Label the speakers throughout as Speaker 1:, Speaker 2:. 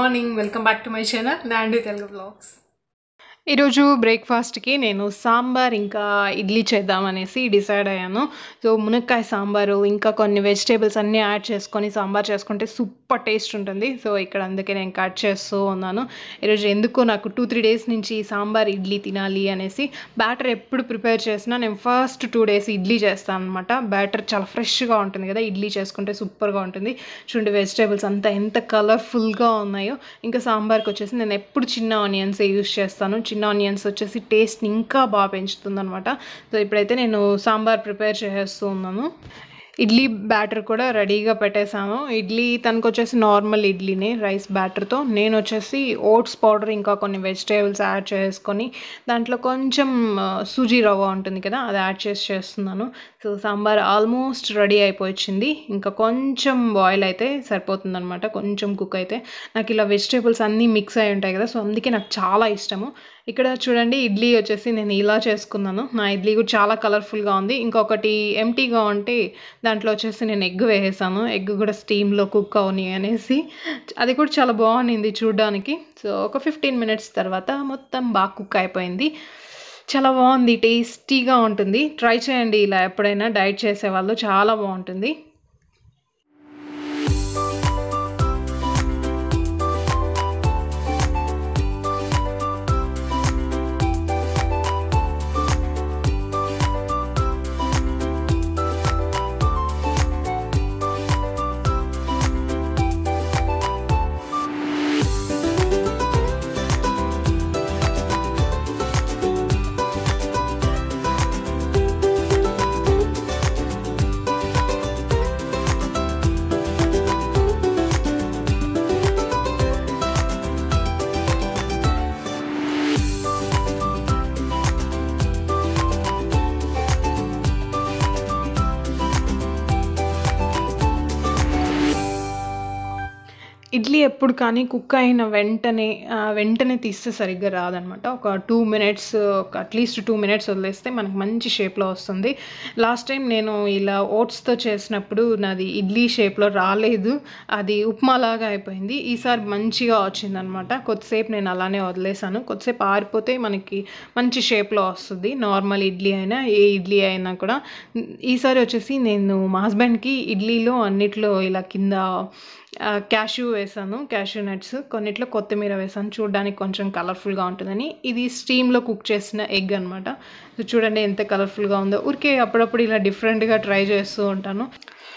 Speaker 1: morning welcome back to my channel Nandi Telugu blogs
Speaker 2: ఈరోజు బ్రేక్ఫాస్ట్కి నేను సాంబార్ ఇంకా ఇడ్లీ చేద్దామనేసి డిసైడ్ అయ్యాను సో మునక్కాయ సాంబారు ఇంకా కొన్ని వెజిటేబుల్స్ అన్నీ యాడ్ చేసుకొని సాంబార్ చేసుకుంటే సూపర్ టేస్ట్ ఉంటుంది సో ఇక్కడ అందుకే నేను కట్ చేస్తూ ఉన్నాను ఈరోజు ఎందుకో నాకు టూ త్రీ డేస్ నుంచి సాంబార్ ఇడ్లీ తినాలి అనేసి బ్యాటర్ ఎప్పుడు ప్రిపేర్ చేసినా నేను ఫస్ట్ టూ డేస్ ఇడ్లీ చేస్తాను అనమాట బ్యాటర్ చాలా ఫ్రెష్గా ఉంటుంది కదా ఇడ్లీ చేసుకుంటే సూపర్గా ఉంటుంది చూడండి వెజిటేబుల్స్ అంతా ఎంత కలర్ఫుల్గా ఉన్నాయో ఇంకా సాంబార్కి వచ్చేసి నేను ఎప్పుడు చిన్న ఆనియన్స్ యూస్ చేస్తాను చిన్న ఆనియన్స్ వచ్చేసి టేస్ట్ని ఇంకా బాగా పెంచుతుంది అనమాట సో ఇప్పుడైతే నేను సాంబార్ ప్రిపేర్ చేసేస్తూ ఉన్నాను ఇడ్లీ బ్యాటర్ కూడా రెడీగా పెట్టేశాను ఇడ్లీ తనకు వచ్చేసి నార్మల్ ఇడ్లీనే రైస్ బ్యాటర్తో నేను వచ్చేసి ఓట్స్ పౌడర్ ఇంకా కొన్ని వెజిటేబుల్స్ యాడ్ చేసుకొని దాంట్లో కొంచెం ఆ, సూజీ రవ్వ ఉంటుంది కదా అది యాడ్ చేసి చేస్తున్నాను సో సాంబార్ ఆల్మోస్ట్ రెడీ అయిపోయింది ఇంకా కొంచెం బాయిల్ అయితే సరిపోతుంది అనమాట కొంచెం కుక్ అయితే నాకు ఇలా వెజిటేబుల్స్ అన్నీ మిక్స్ అయి ఉంటాయి కదా సో అందుకే నాకు చాలా ఇష్టము ఇక్కడ చూడండి ఇడ్లీ వచ్చేసి నేను ఇలా చేసుకున్నాను నా ఇడ్లీ కూడా చాలా కలర్ఫుల్గా ఉంది ఇంకొకటి ఎంటీగా ఉంటే దాంట్లో వచ్చేసి నేను ఎగ్ వేసేసాను ఎగ్ కూడా స్టీమ్లో కుక్ అవని అనేసి అది కూడా చాలా బాగుంది చూడడానికి సో ఒక ఫిఫ్టీన్ మినిట్స్ తర్వాత మొత్తం బాగా కుక్ అయిపోయింది చాలా బాగుంది టేస్టీగా ఉంటుంది ట్రై చేయండి ఇలా ఎప్పుడైనా డైట్ చేసే వాళ్ళు చాలా బాగుంటుంది ఇడ్లీ ఎప్పుడు కానీ కుక్ అయిన వెంటనే ఆ, వెంటనే తీస్తే సరిగ్గా రాదనమాట ఒక టూ మినిట్స్ ఒక అట్లీస్ట్ టూ మినిట్స్ వదిలేస్తే మనకు మంచి షేప్లో వస్తుంది లాస్ట్ టైం నేను ఇలా ఓట్స్తో చేసినప్పుడు నాది ఇడ్లీ షేప్లో రాలేదు అది ఉప్మా లాగా అయిపోయింది ఈసారి మంచిగా వచ్చిందనమాట కొద్దిసేపు నేను అలానే వదిలేసాను కొద్దిసేపు ఆరిపోతే మనకి మంచి షేప్లో వస్తుంది నార్మల్ ఇడ్లీ అయినా ఏ ఇడ్లీ అయినా కూడా ఈసారి వచ్చేసి నేను మా హస్బెండ్కి ఇడ్లీలో అన్నిట్లో ఇలా కింద క్యాష్యూ వేసాను క్యాష్యూ నట్స్ కొన్నిట్లో కొత్తిమీర వేసాను చూడడానికి కొంచెం కలర్ఫుల్గా ఉంటుందని ఇది స్టీమ్లో కుక్ చేసిన ఎగ్ అనమాట చూడండి ఎంత కలర్ఫుల్గా ఉందో ఊరికే అప్పుడప్పుడు ఇలా డిఫరెంట్గా ట్రై చేస్తూ ఉంటాను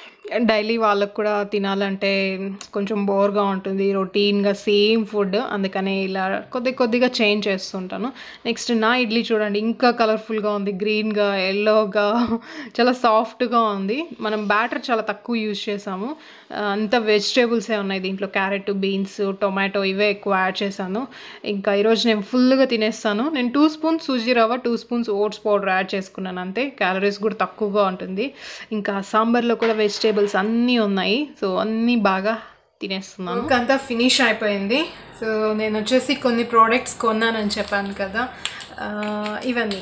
Speaker 2: డైలీ వాళ్ళకు కూడా తినాలంటే కొంచెం బోర్గా ఉంటుంది రొటీన్గా సేమ్ ఫుడ్ అందుకనే ఇలా కొద్ది కొద్దిగా చేంజ్ చేస్తుంటాను నెక్స్ట్ నా ఇడ్లీ చూడండి ఇంకా కలర్ఫుల్గా ఉంది గ్రీన్గా ఎల్లోగా చాలా సాఫ్ట్గా ఉంది మనం బ్యాటర్ చాలా తక్కువ యూజ్ చేసాము ఆ, అంత వెజిటేబుల్సే ఉన్నాయి దీంట్లో క్యారెట్ బీన్స్ టొమాటో ఇవే ఎక్కువ యాడ్ చేశాను ఇంకా ఈరోజు నేను ఫుల్గా తినేస్తాను నేను టూ స్పూన్స్ సూజీ రవ్వ two spoons oats powder add చేసుకున్నాను అంతే క్యాలరీస్ కూడా తక్కువగా ఉంటుంది ఇంకా సాంబార్లో కూడా వెజిటేబుల్స్ అన్నీ ఉన్నాయి సో అన్నీ బాగా తినేస్తున్నాను
Speaker 1: వర్క్ అంతా ఫినిష్ అయిపోయింది సో నేను వచ్చేసి కొన్ని ప్రోడక్ట్స్ కొన్నానని చెప్పాను కదా ఆ, ఇవన్నీ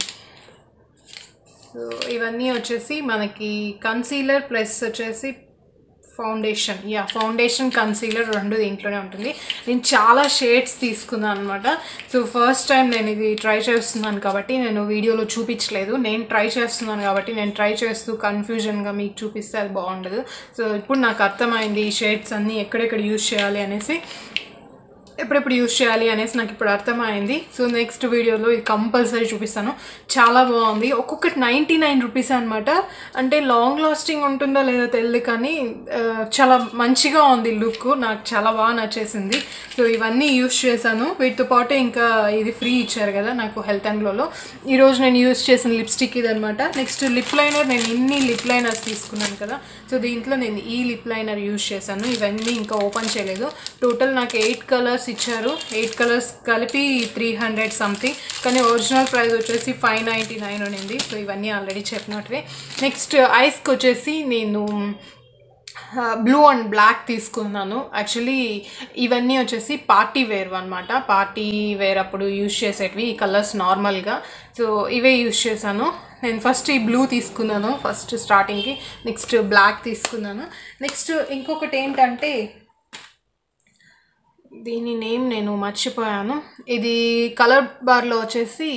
Speaker 1: సో ఇవన్నీ వచ్చేసి మనకి కన్సీలర్ ప్లస్ వచ్చేసి ఫౌండేషన్ యా ఫౌండేషన్ కన్సీలర్ రెండు దీంట్లోనే ఉంటుంది నేను చాలా షేడ్స్ తీసుకున్నాను అనమాట సో ఫస్ట్ టైం నేను ఇది ట్రై చేస్తున్నాను కాబట్టి నేను వీడియోలో చూపించలేదు నేను ట్రై చేస్తున్నాను కాబట్టి నేను ట్రై చేస్తూ కన్ఫ్యూజన్గా మీకు చూపిస్తే అది బాగుండదు సో ఇప్పుడు నాకు అర్థమైంది ఈ షేడ్స్ అన్నీ ఎక్కడెక్కడ యూజ్ చేయాలి అనేసి ఎప్పుడెప్పుడు యూజ్ చేయాలి అనేసి నాకు ఇప్పుడు అర్థమైంది సో నెక్స్ట్ వీడియోలో ఇది కంపల్సరీ చూపిస్తాను చాలా బాగుంది ఒక్కొక్కటి నైంటీ నైన్ రూపీస్ అనమాట అంటే లాంగ్ లాస్టింగ్ ఉంటుందో లేదో తెలియదు కానీ ఆ, చాలా మంచిగా ఉంది లుక్ నాకు చాలా బాగా నచ్చేసింది సో ఇవన్నీ యూజ్ చేశాను వీటితో పాటు ఇంకా ఇది ఫ్రీ ఇచ్చారు కదా నాకు హెల్త్ అండ్ గ్లోలో ఈరోజు నేను యూజ్ చేసిన లిప్స్టిక్ ఇది అనమాట నెక్స్ట్ లిప్ లైనర్ నేను ఇన్ని లిప్ లైనర్స్ తీసుకున్నాను కదా సో దీంట్లో నేను ఈ లిప్ లైనర్ యూజ్ చేశాను ఇవన్నీ ఇంకా ఓపెన్ చేయలేదు టోటల్ నాకు ఎయిట్ కలర్స్ ఇచ్చారు ఎయిట్ కలర్స్ కలిపి త్రీ హండ్రెడ్ సంథింగ్ కానీ ఒరిజినల్ ప్రైస్ వచ్చేసి ఫైవ్ నైంటీ నైన్ ఉన్నింది సో ఇవన్నీ ఆల్రెడీ చెప్పినట్టువే నెక్స్ట్ ఐస్కి వచ్చేసి నేను బ్లూ అండ్ బ్లాక్ తీసుకున్నాను యాక్చువల్లీ ఇవన్నీ వచ్చేసి పార్టీ వేర్ అనమాట పార్టీ వేర్ అప్పుడు యూజ్ చేసేటివి ఈ కలర్స్ నార్మల్గా సో ఇవే యూజ్ చేశాను నేను ఫస్ట్ ఈ బ్లూ తీసుకున్నాను ఫస్ట్ స్టార్టింగ్కి నెక్స్ట్ బ్లాక్ తీసుకున్నాను నెక్స్ట్ ఇంకొకటి ఏంటంటే దీని నేమ్ నేను మర్చిపోయాను ఇది కలర్ బార్లో వచ్చేసి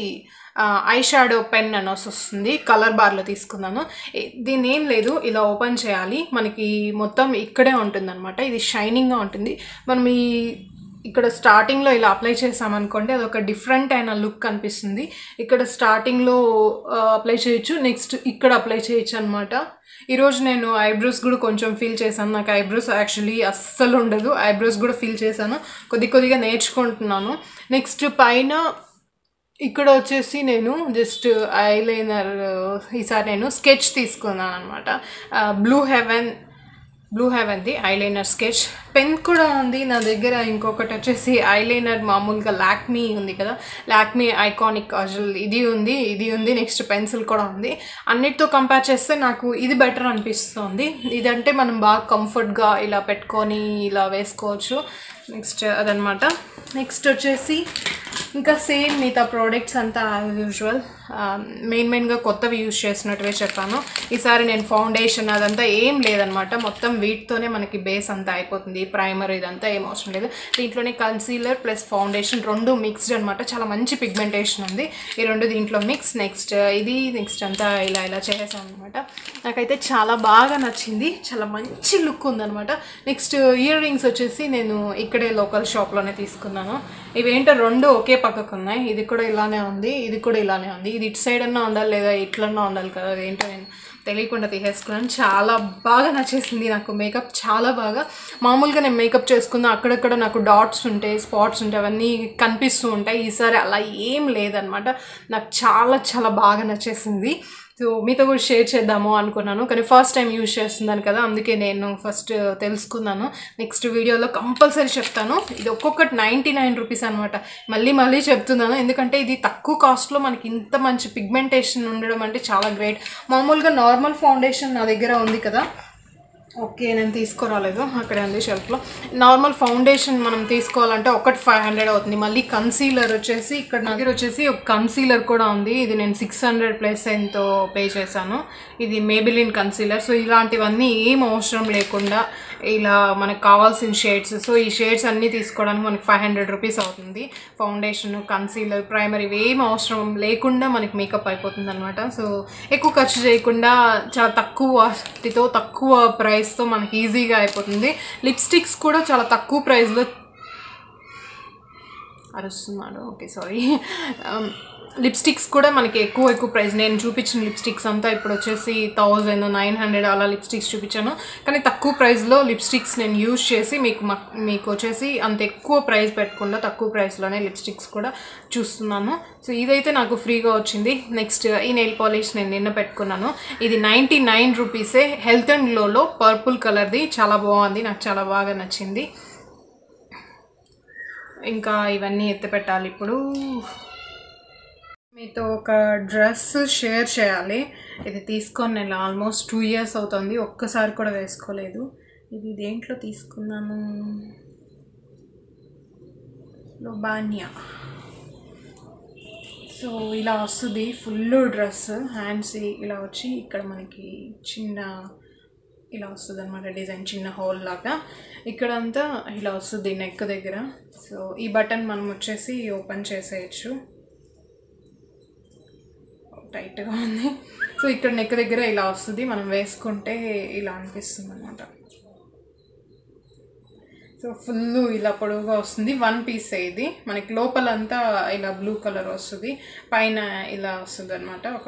Speaker 1: ఐ షాడో పెన్ అని వస్తుంది కలర్ బార్లో తీసుకున్నాను ఇ- దీని ఏం లేదు ఇలా ఓపెన్ చేయాలి మనకి మొత్తం ఇక్కడే ఉంటుంది అనమాట ఇది షైనింగ్గా ఉంటుంది మనం ఈ ఇక్కడ స్టార్టింగ్లో ఇలా అప్లై చేసామనుకోండి అది ఒక డిఫరెంట్ అయిన లుక్ కనిపిస్తుంది ఇక్కడ స్టార్టింగ్లో అప్లై చేయొచ్చు నెక్స్ట్ ఇక్కడ అప్లై చేయొచ్చు అనమాట ఈరోజు నేను ఐబ్రోస్ కూడా కొంచెం ఫీల్ చేశాను నాకు ఐబ్రోస్ యాక్చువల్లీ అస్సలు ఉండదు ఐబ్రోస్ కూడా ఫీల్ చేశాను కొద్ది కొద్దిగా నేర్చుకుంటున్నాను నెక్స్ట్ పైన ఇక్కడ వచ్చేసి నేను జస్ట్ ఐలైనర్ ఈసారి నేను స్కెచ్ తీసుకున్నాను అనమాట బ్లూ హెవెన్ బ్లూ హెవెన్ది ఐలైనర్ స్కెచ్ పెన్ కూడా ఉంది నా దగ్గర ఇంకొకటి వచ్చేసి ఐలైనర్ మామూలుగా లాక్మీ ఉంది కదా లాక్మీ ఐకానిక్ కాజల్ ఇది ఉంది ఇది ఉంది నెక్స్ట్ పెన్సిల్ కూడా ఉంది అన్నిటితో కంపేర్ చేస్తే నాకు ఇది బెటర్ అనిపిస్తుంది ఇదంటే మనం బాగా కంఫర్ట్గా ఇలా పెట్టుకొని ఇలా వేసుకోవచ్చు నెక్స్ట్ అదనమాట నెక్స్ట్ వచ్చేసి ఇంకా సేమ్ మిగతా ప్రోడక్ట్స్ అంతా యాజ్ యూజువల్ మెయిన్ మెయిన్గా కొత్తవి యూజ్ చేసినట్టువే చెప్పాను ఈసారి నేను ఫౌండేషన్ అదంతా ఏం లేదనమాట మొత్తం వీటితోనే మనకి బేస్ అంతా అయిపోతుంది ప్రైమర్ ఇదంతా ఏం అవసరం లేదు దీంట్లోనే కన్సీలర్ ప్లస్ ఫౌండేషన్ రెండు మిక్స్డ్ అనమాట చాలా మంచి పిగ్మెంటేషన్ ఉంది ఈ రెండు దీంట్లో మిక్స్ నెక్స్ట్ ఇది నెక్స్ట్ అంతా ఇలా ఇలా చేసాను అనమాట నాకైతే చాలా బాగా నచ్చింది చాలా మంచి లుక్ ఉందనమాట నెక్స్ట్ ఇయర్ రింగ్స్ వచ్చేసి నేను ఇక్కడే లోకల్ షాప్లోనే తీసుకున్నాను ఇవేంటో రెండు ఒకే పక్కకు ఉన్నాయి ఇది కూడా ఇలానే ఉంది ఇది కూడా ఇలానే ఉంది ఇది ఇటు సైడ్ అన్నా ఉండాలి లేదా ఇట్లన్నా ఉండాలి కదా అదేంటో నేను తెలియకుండా తీసేసుకున్నాను చాలా బాగా నచ్చేసింది నాకు మేకప్ చాలా బాగా మామూలుగా నేను మేకప్ చేసుకున్న అక్కడక్కడ నాకు డాట్స్ ఉంటాయి స్పాట్స్ ఉంటాయి అవన్నీ కనిపిస్తూ ఉంటాయి ఈసారి అలా ఏం లేదనమాట నాకు చాలా చాలా బాగా నచ్చేసింది సో మీతో కూడా షేర్ చేద్దాము అనుకున్నాను కానీ ఫస్ట్ టైం యూజ్ చేస్తున్నాను కదా అందుకే నేను ఫస్ట్ తెలుసుకున్నాను నెక్స్ట్ వీడియోలో కంపల్సరీ చెప్తాను ఇది ఒక్కొక్కటి నైంటీ నైన్ రూపీస్ అనమాట మళ్ళీ మళ్ళీ చెప్తున్నాను ఎందుకంటే ఇది తక్కువ కాస్ట్లో మనకి ఇంత మంచి పిగ్మెంటేషన్ ఉండడం అంటే చాలా గ్రేట్ మామూలుగా నార్మల్ ఫౌండేషన్ నా దగ్గర ఉంది కదా ఓకే నేను తీసుకురాలేదు అక్కడే ఉంది షెల్ఫ్లో నార్మల్ ఫౌండేషన్ మనం తీసుకోవాలంటే ఒకటి ఫైవ్ హండ్రెడ్ అవుతుంది మళ్ళీ కన్సీలర్ వచ్చేసి ఇక్కడ నా దగ్గర వచ్చేసి ఒక కన్సీలర్ కూడా ఉంది ఇది నేను సిక్స్ హండ్రెడ్ ప్లస్ ఎంతో పే చేశాను ఇది మేబిలిన్ కన్సీలర్ సో ఇలాంటివన్నీ ఏం అవసరం లేకుండా ఇలా మనకు కావాల్సిన షేడ్స్ సో ఈ షేడ్స్ అన్నీ తీసుకోవడానికి మనకి ఫైవ్ హండ్రెడ్ రూపీస్ అవుతుంది ఫౌండేషన్ కన్సీలర్ ప్రైమర్ ఇవి ఏం అవసరం లేకుండా మనకి మేకప్ అయిపోతుంది అనమాట సో ఎక్కువ ఖర్చు చేయకుండా చాలా తక్కువ వాటితో తక్కువ ప్రైస్తో మనకి ఈజీగా అయిపోతుంది లిప్స్టిక్స్ కూడా చాలా తక్కువ ప్రైస్లో అరుస్తున్నాడు ఓకే సారీ లిప్స్టిక్స్ కూడా మనకి ఎక్కువ ఎక్కువ ప్రైస్ నేను చూపించిన లిప్స్టిక్స్ అంతా ఇప్పుడు వచ్చేసి థౌజండ్ నైన్ హండ్రెడ్ అలా లిప్స్టిక్స్ చూపించాను కానీ తక్కువ ప్రైస్లో లిప్స్టిక్స్ నేను యూజ్ చేసి మీకు మ- మీకు వచ్చేసి అంత ఎక్కువ ప్రైస్ పెట్టకుండా తక్కువ ప్రైస్లోనే లిప్స్టిక్స్ కూడా చూస్తున్నాను సో ఇదైతే నాకు ఫ్రీగా వచ్చింది నెక్స్ట్ ఈ నెయిల్ పాలిష్ నేను నిన్న పెట్టుకున్నాను ఇది నైంటీ నైన్ రూపీసే హెల్త్ అండ్ గ్లోలో పర్పుల్ కలర్ది చాలా బాగుంది నాకు చాలా బాగా నచ్చింది ఇంకా ఇవన్నీ ఎత్తి పెట్టాలి ఇప్పుడు మీతో ఒక డ్రెస్ షేర్ చేయాలి ఇది తీసుకొని నేను ఆల్మోస్ట్ టూ ఇయర్స్ అవుతుంది ఒక్కసారి కూడా వేసుకోలేదు ఇది దేంట్లో తీసుకున్నాను లోబానియా సో ఇలా వస్తుంది ఫుల్ డ్రెస్ హ్యాండ్స్ ఇలా వచ్చి ఇక్కడ మనకి చిన్న ఇలా వస్తుంది అనమాట డిజైన్ చిన్న హోల్ లాగా ఇక్కడంతా ఇలా వస్తుంది నెక్ దగ్గర సో ఈ బటన్ మనం వచ్చేసి ఓపెన్ చేసేయచ్చు టైట్గా ఉంది సో ఇక్కడ నెక్ దగ్గర ఇలా వస్తుంది మనం వేసుకుంటే ఇలా అనిపిస్తుంది అనమాట సో ఫుల్ ఇలా పొడవుగా వస్తుంది వన్ పీస్ ఇది మనకి లోపలంతా ఇలా బ్లూ కలర్ వస్తుంది పైన ఇలా వస్తుంది అనమాట ఒక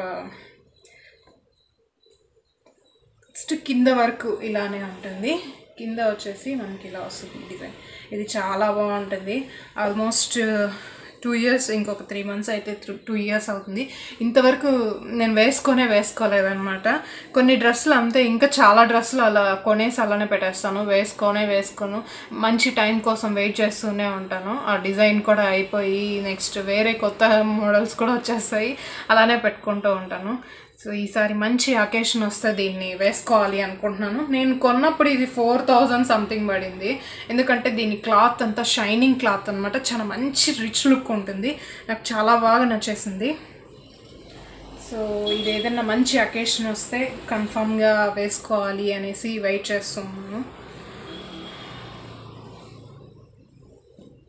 Speaker 1: ఫస్ట్ కింద వరకు ఇలానే ఉంటుంది కింద వచ్చేసి మనకి ఇలా వస్తుంది డిజైన్ ఇది చాలా బాగుంటుంది ఆల్మోస్ట్ టూ ఇయర్స్ ఇంకొక త్రీ మంత్స్ అయితే టూ ఇయర్స్ అవుతుంది ఇంతవరకు నేను వేసుకొనే వేసుకోలేదన్నమాట కొన్ని డ్రెస్సులు అంతే ఇంకా చాలా డ్రెస్సులు అలా కొనేసి అలానే పెట్టేస్తాను వేసుకొనే వేసుకోను మంచి టైం కోసం వెయిట్ చేస్తూనే ఉంటాను ఆ డిజైన్ కూడా అయిపోయి నెక్స్ట్ వేరే కొత్త మోడల్స్ కూడా వచ్చేస్తాయి అలానే పెట్టుకుంటూ ఉంటాను సో ఈసారి మంచి అకేషన్ వస్తే దీన్ని వేసుకోవాలి అనుకుంటున్నాను నేను కొన్నప్పుడు ఇది ఫోర్ థౌజండ్ సంథింగ్ పడింది ఎందుకంటే దీని క్లాత్ అంతా షైనింగ్ క్లాత్ అనమాట చాలా మంచి రిచ్ లుక్ ఉంటుంది నాకు చాలా బాగా నచ్చేసింది సో ఇది ఏదైనా మంచి అకేషన్ వస్తే కన్ఫామ్గా వేసుకోవాలి అనేసి వెయిట్ చేస్తున్నాను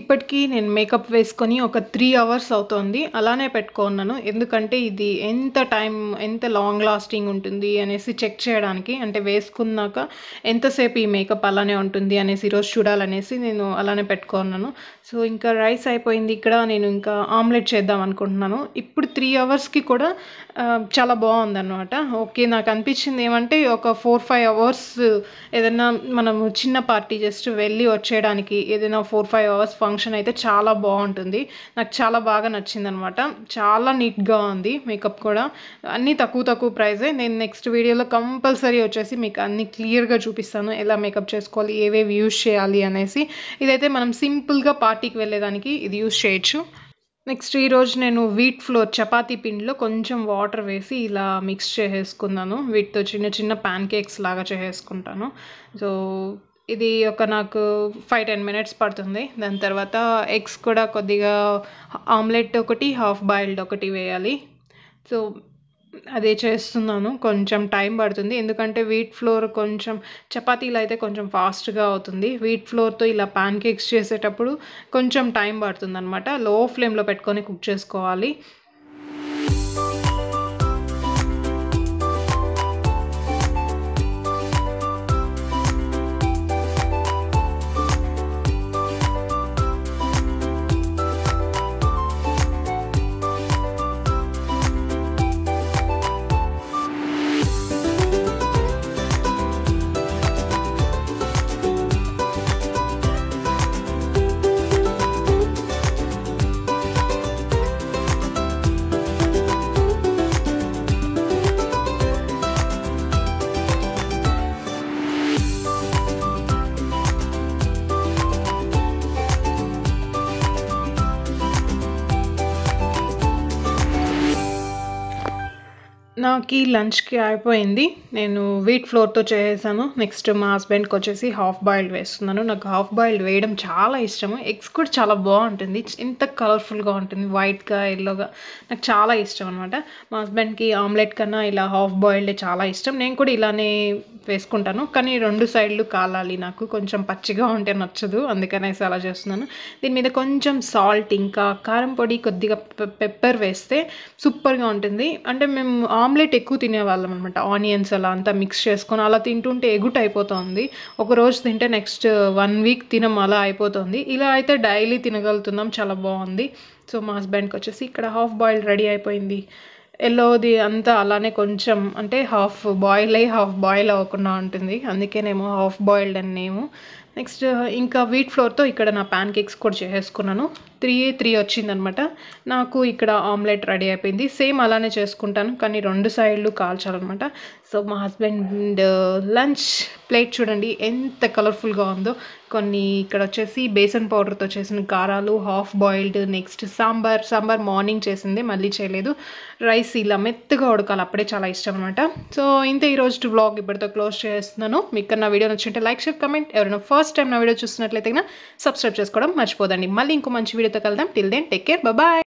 Speaker 2: ఇప్పటికీ నేను మేకప్ వేసుకొని ఒక త్రీ అవర్స్ అవుతోంది అలానే పెట్టుకున్నాను ఎందుకంటే ఇది ఎంత టైం ఎంత లాంగ్ లాస్టింగ్ ఉంటుంది అనేసి చెక్ చేయడానికి అంటే వేసుకున్నాక ఎంతసేపు ఈ మేకప్ అలానే ఉంటుంది అనేసి ఈరోజు చూడాలనేసి నేను అలానే పెట్టుకున్నాను సో ఇంకా రైస్ అయిపోయింది ఇక్కడ నేను ఇంకా ఆమ్లెట్ చేద్దాం అనుకుంటున్నాను ఇప్పుడు త్రీ అవర్స్కి కూడా ఆ, చాలా బాగుందన్నమాట ఓకే నాకు అనిపించింది ఏమంటే ఒక ఫోర్ ఫైవ్ అవర్స్ ఏదైనా మనము చిన్న పార్టీ జస్ట్ వెళ్ళి వచ్చేయడానికి ఏదైనా ఫోర్ ఫైవ్ అవర్స్ ఫంక్షన్ అయితే చాలా బాగుంటుంది నాకు చాలా బాగా నచ్చింది అనమాట చాలా నీట్గా ఉంది మేకప్ కూడా అన్నీ తక్కువ తక్కువ ప్రైజే నేను నెక్స్ట్ వీడియోలో కంపల్సరీ వచ్చేసి మీకు అన్ని క్లియర్గా చూపిస్తాను ఎలా మేకప్ చేసుకోవాలి ఏవేవి యూజ్ చేయాలి అనేసి ఇదైతే మనం సింపుల్గా పార్టీకి వెళ్ళేదానికి ఇది యూజ్ చేయొచ్చు నెక్స్ట్ ఈరోజు నేను వీట్ ఫ్లోర్ చపాతీ పిండిలో కొంచెం వాటర్ వేసి ఇలా మిక్స్ చేసేసుకున్నాను వీటితో చిన్న చిన్న ప్యాన్ కేక్స్ లాగా చేసేసుకుంటాను సో ఇది ఒక నాకు ఫైవ్ టెన్ మినిట్స్ పడుతుంది దాని తర్వాత ఎగ్స్ కూడా కొద్దిగా ఆమ్లెట్ ఒకటి హాఫ్ బాయిల్డ్ ఒకటి వేయాలి సో అదే చేస్తున్నాను కొంచెం టైం పడుతుంది ఎందుకంటే వీట్ ఫ్లోర్ కొంచెం చపాతీలు అయితే కొంచెం ఫాస్ట్గా అవుతుంది వీట్ ఫ్లోర్తో ఇలా పాన్ కేక్స్ చేసేటప్పుడు కొంచెం టైం పడుతుంది అనమాట లో ఫ్లేమ్లో పెట్టుకొని కుక్ చేసుకోవాలి నాకు లంచ్కి అయిపోయింది నేను వీట్ ఫ్లోర్తో చేసేసాను నెక్స్ట్ మా హస్బెండ్కి వచ్చేసి హాఫ్ బాయిల్డ్ వేస్తున్నాను నాకు హాఫ్ బాయిల్డ్ వేయడం చాలా ఇష్టము ఎగ్స్ కూడా చాలా బాగుంటుంది ఎంత కలర్ఫుల్గా ఉంటుంది వైట్గా ఎల్లోగా నాకు చాలా ఇష్టం అనమాట మా హస్బెండ్కి ఆమ్లెట్ కన్నా ఇలా హాఫ్ బాయిల్డ్ చాలా ఇష్టం నేను కూడా ఇలానే వేసుకుంటాను కానీ రెండు సైడ్లు కాలాలి నాకు కొంచెం పచ్చిగా ఉంటే నచ్చదు అందుకనేసి అలా చేస్తున్నాను దీని మీద కొంచెం సాల్ట్ ఇంకా కారం పొడి కొద్దిగా పెప్పర్ వేస్తే సూపర్గా ఉంటుంది అంటే మేము ఆమ్లెట్ ఎక్కువ తినేవాళ్ళం అనమాట ఆనియన్స్ అలా అంతా మిక్స్ చేసుకొని అలా తింటుంటే ఎగుట్ అయిపోతుంది ఒక రోజు తింటే నెక్స్ట్ వన్ వీక్ తినం అలా అయిపోతుంది ఇలా అయితే డైలీ తినగలుగుతున్నాం చాలా బాగుంది సో మా హస్బెండ్కి వచ్చేసి ఇక్కడ హాఫ్ బాయిల్డ్ రెడీ అయిపోయింది ఎల్లోది అంతా అలానే కొంచెం అంటే హాఫ్ బాయిల్ అయ్యి హాఫ్ బాయిల్ అవ్వకుండా ఉంటుంది అందుకేనేమో హాఫ్ బాయిల్డ్ అని నేము నెక్స్ట్ ఇంకా వీట్ ఫ్లోర్తో ఇక్కడ నా ప్యాన్ కేక్స్ కూడా చేసేసుకున్నాను త్రీ త్రీ వచ్చిందనమాట నాకు ఇక్కడ ఆమ్లెట్ రెడీ అయిపోయింది సేమ్ అలానే చేసుకుంటాను కానీ రెండు సైడ్లు కాల్చాలన్నమాట సో మా హస్బెండ్ లంచ్ ప్లేట్ చూడండి ఎంత కలర్ఫుల్గా ఉందో కొన్ని ఇక్కడ వచ్చేసి బేసన్ పౌడర్తో చేసిన కారాలు half boiled next sambar sambar morning చేసింది మళ్ళీ చేయలేదు రైస్ ఇలా మెత్తగా ఉడకాలి అప్పుడే చాలా ఇష్టం అనమాట సో ఇంత ఈరోజు వ్లాగ్ ఇప్పటితో క్లోజ్ చేస్తున్నాను మీకు నా వీడియో నచ్చింటే లైక్ షేర్ కమెంట్ ఎవరైనా ఫస్ట్ టైం నా వీడియో చూస్తున్నట్లయితే సబ్స్క్రైబ్ చేసుకోవడం మర్చిపోదండి మళ్ళీ ఇంకో మంచి వీడియోతో కలుద్దాం till then take care bye